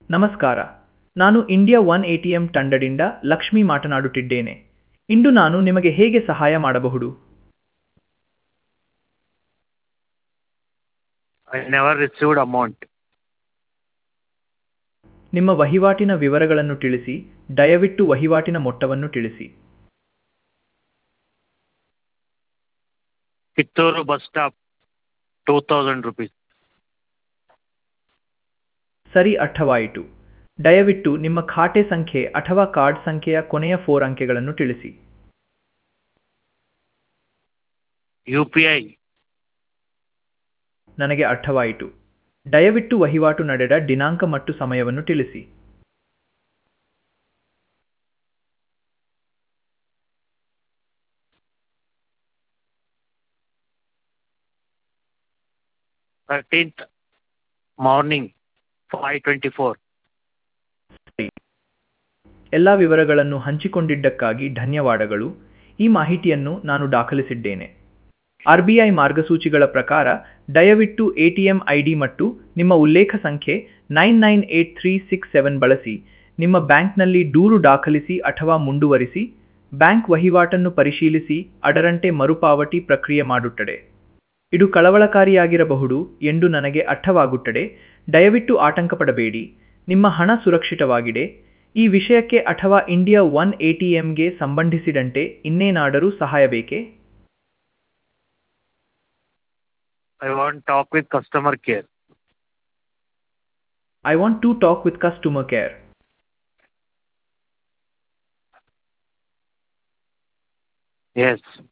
ನಮಸ್ಕಾರ ನಾನು India one A T M ತಂಡದಿಂದ ಲಕ್ಷ್ಮಿ ಮಾತನಾಡುತ್ತಿದ್ದೇನೆ ಇಂದು ನಾನು ನಿಮಗೆ ಹೇಗೆ ಸಹಾಯ ಮಾಡಬಹುದು I never received amount. ನಿಮ್ಮ ವಹಿವಾಟಿನ ವಿವರಗಳನ್ನು ತಿಳಿಸಿ ದಯವಿಟ್ಟು ವಹಿವಾಟಿನ ಮೊತ್ತವನ್ನು ತಿಳಿಸಿ Kittur bus stop two thousand rupees ಸರಿ ಅರ್ಥವಾಯಿತು ದಯವಿಟ್ಟು ನಿಮ್ಮ ಖಾತೆ ಸಂಖ್ಯೆ ಅಥವಾ ಕಾರ್ಡ್ ಸಂಖ್ಯೆಯ ಕೊನೆಯ ಫೋರ್ ಅಂಕೆಗಳನ್ನು ತಿಳಿಸಿ ಯು ಪಿ ಐ ನನಗೆ ಅರ್ಥವಾಯಿತು ದಯವಿಟ್ಟು ವಹಿವಾಟು ನಡೆದ ದಿನಾಂಕ ಮತ್ತು ಸಮಯವನ್ನು ತಿಳಿಸಿ thirteenth morning five twenty four ಎಲ್ಲ ವಿವರಗಳನ್ನು ಹಂಚಿಕೊಂಡಿದ್ದಕ್ಕಾಗಿ ಧನ್ಯವಾದಗಳು ಈ ಮಾಹಿತಿಯನ್ನು ನಾನು ದಾಖಲಿಸಿದ್ದೇನೆ ಆರ್ ಬಿ ಐ ಮಾರ್ಗಸೂಚಿಗಳ ಪ್ರಕಾರ ದಯವಿಟ್ಟು A T M I D ಮತ್ತು ನಿಮ್ಮ ಉಲ್ಲೇಖ ಸಂಖ್ಯೆ nine nine eight three six seven ಬಳಸಿ ನಿಮ್ಮ ಬ್ಯಾಂಕ್ನಲ್ಲಿ ದೂರು ದಾಖಲಿಸಿ ಅಥವಾ ಮುಂದುವರಿಸಿ ಬ್ಯಾಂಕ್ ವಹಿವಾಟನ್ನು ಪರಿಶೀಲಿಸಿ ಅದರಂತೆ ಮರುಪಾವತಿ ಪ್ರಕ್ರಿಯೆ ಮಾಡುತ್ತದೆ ಇದು ಕಳವಳಕಾರಿಯಾಗಿರಬಹುದು ಎಂದು ನನಗೆ ಅರ್ಥವಾಗುತ್ತದೆ ದಯವಿಟ್ಟು ಆತಂಕ ಪಡಬೇಡಿ ನಿಮ್ಮ ಹಣ ಸುರಕ್ಷಿತವಾಗಿದೆ ಈ ವಿಷಯಕ್ಕೆ ಅಥವಾ ಇಂಡಿಯಾ ಒನ್ ಎ ಟಿ ಎಂಗೆ ಸಂಬಂಧಿಸಿದಂತೆ ಇನ್ನೇನಾದರೂ ಸಹಾಯ ಬೇಕೇ I want talk with customer care I want to talk with customer care S